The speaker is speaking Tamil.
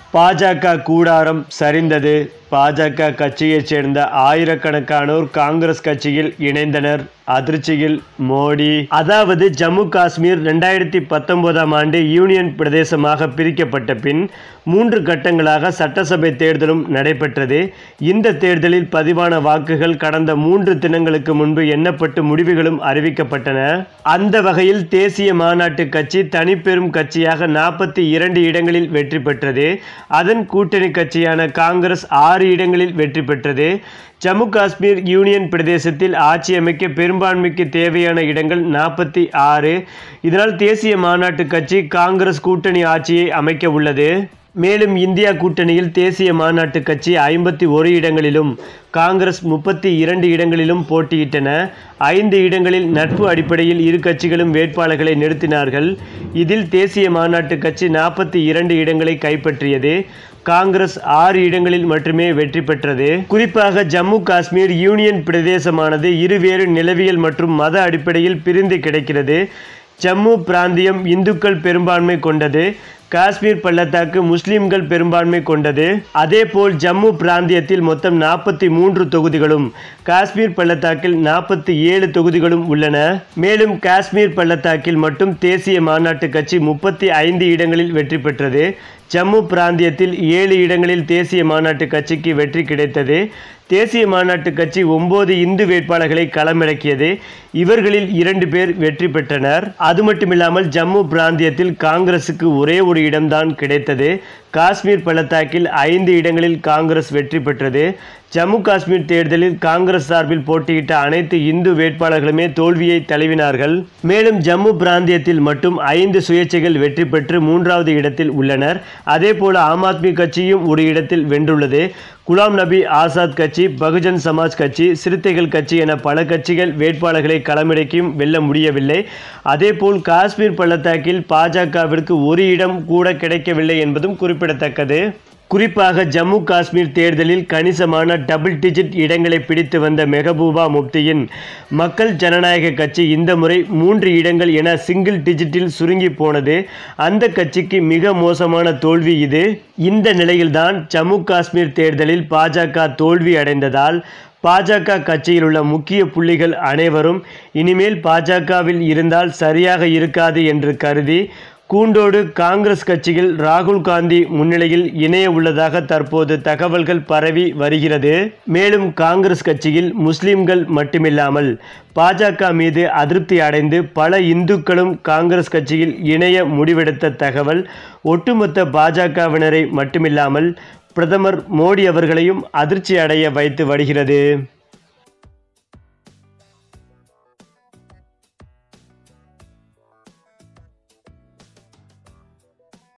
பாஜக கூடாரம் சரிந்தது பாஜக கட்சியைச் சேர்ந்த ஆயிரக்கணக்கானோர் காங்கிரஸ் கட்சியில் இணைந்தனர் அதிர்ச்சியில் மோடி அதாவது ஜம்மு காஷ்மீர் ரெண்டாயிரத்தி பத்தொன்பதாம் ஆண்டு யூனியன் பிரதேசமாக பிரிக்கப்பட்ட பின் மூன்று கட்டங்களாக சட்டசபை தேர்தலும் நடைபெற்றது இந்த தேர்தலில் பதிவான வாக்குகள் கடந்த மூன்று தினங்களுக்கு முன்பு எண்ணப்பட்டு முடிவுகளும் அறிவிக்கப்பட்டன அந்த வகையில் தேசிய மாநாட்டு கட்சி தனிப்பெரும் கட்சியாக நாற்பத்தி இரண்டு இடங்களில் வெற்றி பெற்றது அதன் கூட்டணி கட்சியான காங்கிரஸ் ஆறு இடங்களில் வெற்றி பெற்றது ஜம்மு காஷ்மீர் யூனியன் பிரதேசத்தில் ஆட்சி அமைக்க பெரும்பான்மைக்கு தேவையான இடங்கள் நாற்பத்தி ஆறு இதனால் தேசிய மாநாட்டு கட்சி காங்கிரஸ் கூட்டணி ஆட்சியை அமைக்க உள்ளது மேலும் இந்தியா கூட்டணியில் தேசிய மாநாட்டு கட்சி ஐம்பத்தி ஒரு இடங்களிலும் காங்கிரஸ் முப்பத்தி இரண்டு இடங்களிலும் போட்டியிட்டன ஐந்து இடங்களில் நட்பு அடிப்படையில் இரு கட்சிகளும் வேட்பாளர்களை நிறுத்தினார்கள் இதில் தேசிய மாநாட்டு கட்சி நாற்பத்தி இரண்டு இடங்களை கைப்பற்றியது காங்கிரஸ் ஆறு இடங்களில் மட்டுமே வெற்றி பெற்றது குறிப்பாக ஜம்மு காஷ்மீர் யூனியன் பிரதேசமானது இருவேறு நிலவியல் மற்றும் மத அடிப்படையில் பிரிந்து கிடக்கிறது ஜம்மு பிராந்தியம் இந்துக்கள் பெரும்பான்மை கொண்டது காஷ்மீர் பள்ளத்தாக்கு முஸ்லிம்கள் பெரும்பான்மை கொண்டது அதேபோல் ஜம்மு பிராந்தியத்தில் மொத்தம் நாற்பத்தி மூன்று தொகுதிகளும் காஷ்மீர் பள்ளத்தாக்கில் நாற்பத்தி ஏழு தொகுதிகளும் உள்ளன மேலும் காஷ்மீர் பள்ளத்தாக்கில் மட்டும் தேசிய மாநாட்டு கட்சி முப்பத்தி ஐந்து இடங்களில் வெற்றி பெற்றது ஜம்மு பிராந்தியத்தில் ஏழு இடங்களில் தேசிய மாநாட்டு கட்சிக்கு வெற்றி கிடைத்தது தேசிய மாநாட்டு கட்சி ஒன்பது இந்து வேட்பாளர்களை களமிறக்கியது இவர்களில் இரண்டு பேர் வெற்றி பெற்றனர் அது மட்டுமில்லாமல் ஜம்மு பிராந்தியத்தில் காங்கிரசுக்கு ஒரே ஒரு இடம்தான் கிடைத்தது காஷ்மீர் பள்ளத்தாக்கில் ஐந்து இடங்களில் காங்கிரஸ் வெற்றி பெற்றது ஜம்மு காஷ்மீர் தேர்தலில் காங்கிரஸ் சார்பில் போட்டியிட்ட அனைத்து இந்து வேட்பாளர்களுமே தோல்வியை தழுவினார்கள் மேலும் ஜம்மு பிராந்தியத்தில் மட்டும் ஐந்து சுயேட்சைகள் வெற்றி பெற்று மூன்றாவது இடத்தில் உள்ளனர் அதேபோல ஆம் ஆத்மி கட்சியும் ஒரு இடத்தில் வென்றுள்ளது குலாம் நபி ஆசாத் கட்சி பகுஜன் சமாஜ் கட்சி சிறுத்தைகள் கட்சி என பல கட்சிகள் வேட்பாளர்களை களமிறக்கியும் வெல்ல முடியவில்லை அதேபோல் காஷ்மீர் பள்ளத்தாக்கில் பாஜகவிற்கு ஒரு இடம் கூட கிடைக்கவில்லை என்பதும் குறிப்பிடத்தக்கது குறிப்பாக ஜம்மு காஷ்மீர் தேர்தலில் கணிசமான டபுள் டிஜிட் இடங்களை பிடித்து வந்த மெஹபூபா முப்தியின் மக்கள் ஜனநாயக கட்சி இந்த முறை மூன்று இடங்கள் என சிங்கிள் டிஜிட்டில் சுருங்கி போனது அந்த கட்சிக்கு மிக மோசமான தோல்வி இது இந்த நிலையில்தான் ஜம்மு காஷ்மீர் தேர்தலில் பாஜக தோல்வி அடைந்ததால் பாஜக கட்சியில் உள்ள முக்கிய புள்ளிகள் அனைவரும் இனிமேல் பாஜகவில் இருந்தால் சரியாக இருக்காது என்று கருதி கூண்டோடு காங்கிரஸ் கட்சியில் ராகுல் காந்தி முன்னிலையில் இணைய உள்ளதாக தற்போது தகவல்கள் பரவி வருகிறது மேலும் காங்கிரஸ் கட்சியில் முஸ்லிம்கள் மட்டுமில்லாமல் பாஜக மீது அதிருப்தி அடைந்து பல இந்துக்களும் காங்கிரஸ் கட்சியில் இணைய முடிவெடுத்த தகவல் ஒட்டுமொத்த பாஜகவினரை மட்டுமில்லாமல் பிரதமர் மோடி அவர்களையும் அதிர்ச்சி அடைய வைத்து வருகிறது